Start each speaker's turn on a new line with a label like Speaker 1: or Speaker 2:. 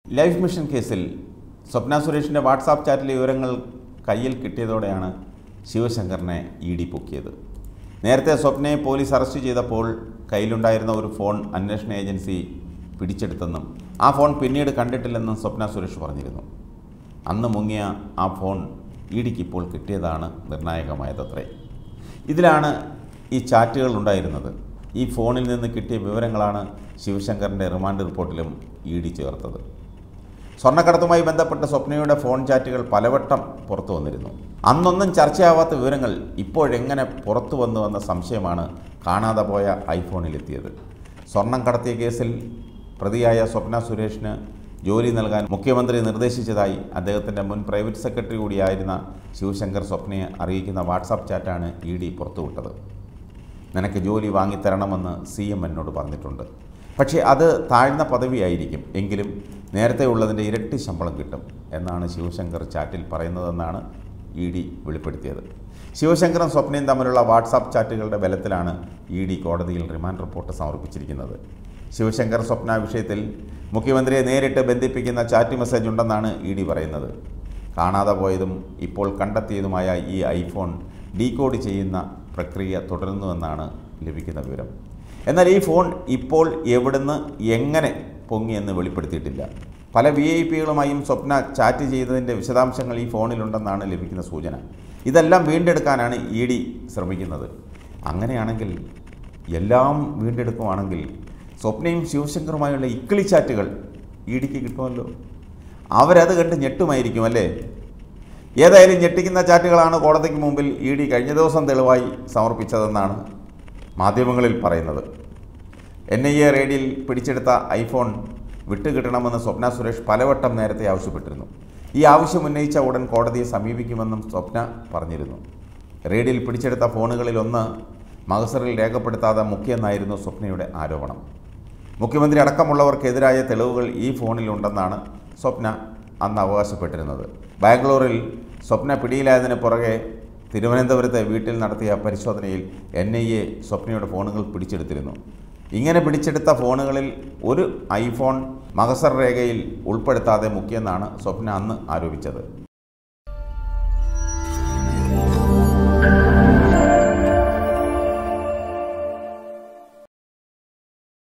Speaker 1: life mission കേസിൽ സ്വപ്ന സുരേഷിൻ്റെ WhatsApp ചാറ്റിലെ വിവരങ്ങൾ കയ്യിൽ കിട്ടിയതോടെയാണ് ശിവശങ്കറിനെ ഇ ഡി പൊക്കിയത് നേരത്തെ സ്വപ്നയെ പോലീസ് അറസ്റ്റ് ചെയ്തപ്പോൾ കയ്യിലുണ്ടായിരുന്ന ഒരു ഫോൺ അന്വേഷണ ഏജൻസി പിടിച്ചെടുത്തെന്നും ആ ഫോൺ പിന്നീട് കണ്ടിട്ടില്ലെന്നും സ്വപ്ന സുരേഷ് പറഞ്ഞിരുന്നു അന്ന് മുങ്ങിയ ആ ഫോൺ ഇ ഡിക്ക് ഇപ്പോൾ കിട്ടിയതാണ് നിർണായകമായതത്രേ ഇതിലാണ് ഈ ചാറ്റുകൾ ഉണ്ടായിരുന്നത് ഈ ഫോണിൽ നിന്ന് കിട്ടിയ വിവരങ്ങളാണ് ശിവശങ്കറിൻ്റെ റിമാൻഡ് റിപ്പോർട്ടിലും ഇ ഡി ചേർത്തത് സ്വർണ്ണക്കടത്തുമായി ബന്ധപ്പെട്ട സ്വപ്നയുടെ ഫോൺ ചാറ്റുകൾ പലവട്ടം പുറത്തു വന്നിരുന്നു അന്നൊന്നും ചർച്ചയാവാത്ത വിവരങ്ങൾ ഇപ്പോഴെങ്ങനെ പുറത്തു വന്നുവെന്ന സംശയമാണ് കാണാതെ പോയ ഐഫോണിലെത്തിയത് സ്വർണം കടത്തിയ കേസിൽ പ്രതിയായ സ്വപ്ന സുരേഷിന് ജോലി നൽകാൻ മുഖ്യമന്ത്രി നിർദ്ദേശിച്ചതായി അദ്ദേഹത്തിൻ്റെ മുൻ പ്രൈവറ്റ് സെക്രട്ടറി കൂടിയായിരുന്ന ശിവശങ്കർ സ്വപ്നയെ അറിയിക്കുന്ന വാട്സാപ്പ് ചാറ്റാണ് ഇ ഡി പുറത്തുവിട്ടത് നിനക്ക് ജോലി വാങ്ങിത്തരണമെന്ന് സി എം എന്നോട് പറഞ്ഞിട്ടുണ്ട് പക്ഷേ അത് താഴ്ന്ന പദവിയായിരിക്കും എങ്കിലും നേരത്തെ ഉള്ളതിൻ്റെ ഇരട്ടി ശമ്പളം കിട്ടും എന്നാണ് ശിവശങ്കർ ചാറ്റിൽ പറയുന്നതെന്നാണ് ഇ ഡി വെളിപ്പെടുത്തിയത് ശിവശങ്കറും സ്വപ്നയും തമ്മിലുള്ള വാട്സാപ്പ് ചാറ്റുകളുടെ ബലത്തിലാണ് ഇ ഡി കോടതിയിൽ റിമാൻഡ് റിപ്പോർട്ട് സമർപ്പിച്ചിരിക്കുന്നത് ശിവശങ്കർ സ്വപ്ന വിഷയത്തിൽ മുഖ്യമന്ത്രിയെ നേരിട്ട് ബന്ധിപ്പിക്കുന്ന ചാറ്റ് മെസ്സേജ് ഉണ്ടെന്നാണ് ഇ ഡി പറയുന്നത് കാണാതെ പോയതും ഇപ്പോൾ കണ്ടെത്തിയതുമായ ഈ ഐഫോൺ ഡീകോഡ് ചെയ്യുന്ന പ്രക്രിയ തുടരുന്നുവെന്നാണ് ലഭിക്കുന്ന വിവരം എന്നാൽ ഈ ഫോൺ ഇപ്പോൾ എവിടുന്ന് എങ്ങനെ പൊങ്ങിയെന്ന് വെളിപ്പെടുത്തിയിട്ടില്ല പല വി ഐ പികളുമായും സ്വപ്ന ചാറ്റ് ചെയ്തതിൻ്റെ വിശദാംശങ്ങൾ ഈ ഫോണിലുണ്ടെന്നാണ് ലഭിക്കുന്ന സൂചന ഇതെല്ലാം വീണ്ടെടുക്കാനാണ് ഇ ഡി ശ്രമിക്കുന്നത് അങ്ങനെയാണെങ്കിൽ എല്ലാം വീണ്ടെടുക്കുവാണെങ്കിൽ സ്വപ്നയും ശിവശങ്കറുമായുള്ള ഇക്കിളി ചാറ്റുകൾ ഇ ഡിക്ക് കിട്ടുമല്ലോ അവരത് കണ്ട് ഞെട്ടുമായിരിക്കും അല്ലേ ഏതായാലും ഞെട്ടിക്കുന്ന ചാറ്റുകളാണ് കോടതിക്ക് മുമ്പിൽ ഇ ഡി കഴിഞ്ഞ ദിവസം തെളിവായി സമർപ്പിച്ചതെന്നാണ് മാധ്യമങ്ങളിൽ പറയുന്നത് എൻ ഐ എ റെയ്ഡിൽ പിടിച്ചെടുത്ത ഐഫോൺ വിട്ടുകിട്ടണമെന്ന് സ്വപ്ന സുരേഷ് പലവട്ടം നേരത്തെ ആവശ്യപ്പെട്ടിരുന്നു ഈ ആവശ്യം ഉന്നയിച്ച ഉടൻ കോടതിയെ സമീപിക്കുമെന്നും സ്വപ്ന പറഞ്ഞിരുന്നു റെയ്ഡിൽ പിടിച്ചെടുത്ത ഫോണുകളിൽ ഒന്ന് മഹസറിൽ രേഖപ്പെടുത്താതെ മുഖ്യെന്നായിരുന്നു സ്വപ്നയുടെ ആരോപണം മുഖ്യമന്ത്രി അടക്കമുള്ളവർക്കെതിരായ തെളിവുകൾ ഈ ഫോണിലുണ്ടെന്നാണ് സ്വപ്ന അന്ന് അവകാശപ്പെട്ടിരുന്നത് ബാംഗ്ലൂരിൽ സ്വപ്ന പിടിയിലായതിന് പുറകെ തിരുവനന്തപുരത്തെ വീട്ടിൽ നടത്തിയ പരിശോധനയിൽ എൻ ഐ എ സ്വപ്നയുടെ ഫോണുകൾ പിടിച്ചെടുത്തിരുന്നു ഇങ്ങനെ പിടിച്ചെടുത്ത ഫോണുകളിൽ ഒരു ഐഫോൺ മഹസർ രേഖയിൽ ഉൾപ്പെടുത്താതെ മുഖ്യെന്നാണ് സ്വപ്ന അന്ന് ആരോപിച്ചത്